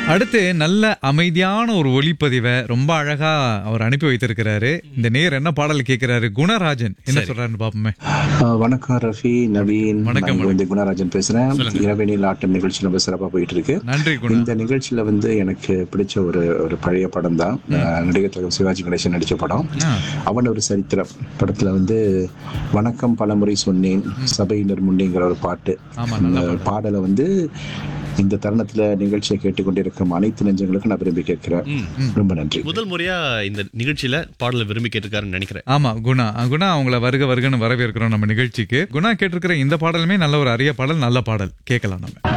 அடுத்து நல்ல அமைதியான ஒரு ஒளிப்பதிவை ரொம்ப அழகா அவர் அனுப்பி வைத்திருக்கிறாரு இந்த நேர் என்ன பாடல் கேட்கிறாரு குணராஜன் என்ன சொல்றாருன்னு பாப்போமே ஆஹ் வணக்கம் ரஃபி நவீன் வணக்கம், நான் வந்து குணராஜன் பேசுறேன் இரவினில் ஆட்டம் நிகழ்ச்சி ரொம்ப சிறப்பா போயிட்டு இருக்கு நன்றி குணா இந்த நிகழ்ச்சியில வந்து எனக்கு பிடிச்ச ஒரு ஒரு பழைய படம் தான் ஆஹ் நடிகர் திலகம் சிவாஜி கணேசன் நடிச்ச படம் ஆ. அவன் ஒரு சரித்திரம் படத்துல வந்து வணக்கம் பலமுறை சொன்னேன் சபையினர் முன்னேங்கிற ஒரு பாட்டு ஆமா நல்ல அந்த பாடலை வந்து இந்த தருணத்துல நிகழ்ச்சியை கேட்டுக்கொண்டிருக்கும் அனைத்து நெஞ்சங்களுக்கும் நான் விரும்பி கேட்கிறேன் ரொம்ப நன்றி முதல் முறையா இந்த நிகழ்ச்சியில பாடலை விரும்பி கேட்டிருக்காருன்னு நினைக்கிறேன் ஆமா குணா குணா அவங்கள வருக வருகன்னு வரவேற்கிறோம் நம்ம நிகழ்ச்சிக்கு குணா கேட்டிருக்கிற இந்த பாடலுமே நல்ல ஒரு அரிய பாடல் நல்ல பாடல் கேட்கலாம் நம்ம